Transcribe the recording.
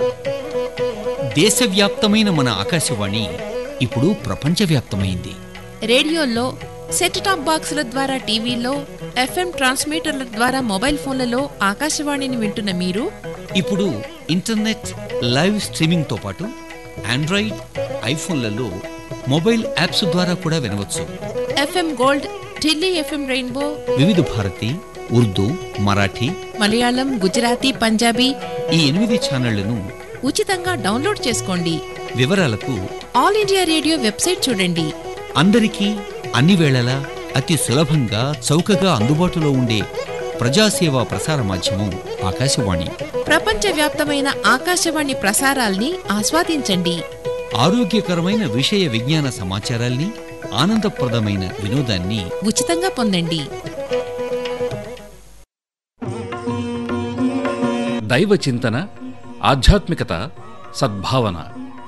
దేశవ్యాప్తమైన మన ఆకాశవాణి ఇప్పుడు ప్రపంచవ్యాప్తమైంది రేడియోల్లో set top బాక్సుల ద్వారా టీవీలో ఎఫ్ఎం ట్రాన్స్మిటర్ల ద్వారా మొబైల్ ఫోన్లలో ఆకాశవాణిని వింటున్న మీరు ఇప్పుడు ఇంటర్నెట్ లైవ్ స్ట్రీమింగ్తో పాటు ఆండ్రాయిడ్ ఐఫోన్లలో మొబైల్ యాప్స్ ద్వారా కూడా వినవచ్చు FM Gold Delhi FM Rainbow Vividh Bharati Urdu Marathi Malayalam Gujarati Punjabi ఈ ఎనిమిది ఛానళ్లను ఉచితంగా డౌన్లోడ్ చేసుకోండి వివరాలకు ఆల్ ఇండియా రేడియో వెబ్సైట్ చూడండి అందరికీ అన్ని వేళలా అతి సులభంగా చౌకగా అందుబాటులో ఉండే ప్రజాసేవా ప్రసార మాధ్యమం ఆకాశవాణి ప్రపంచవ్యాప్తమైన ఆకాశవాణి ప్రసారాల్ని ఆస్వాదించండి ఆరోగ్యకరమైన విషయ విజ్ఞాన సమాచారాల్ని ఆనందప్రదమైన వినోదాన్ని ఉచితంగా పొందండి దైవ చింతన ఆధ్యాత్మికత సద్భావన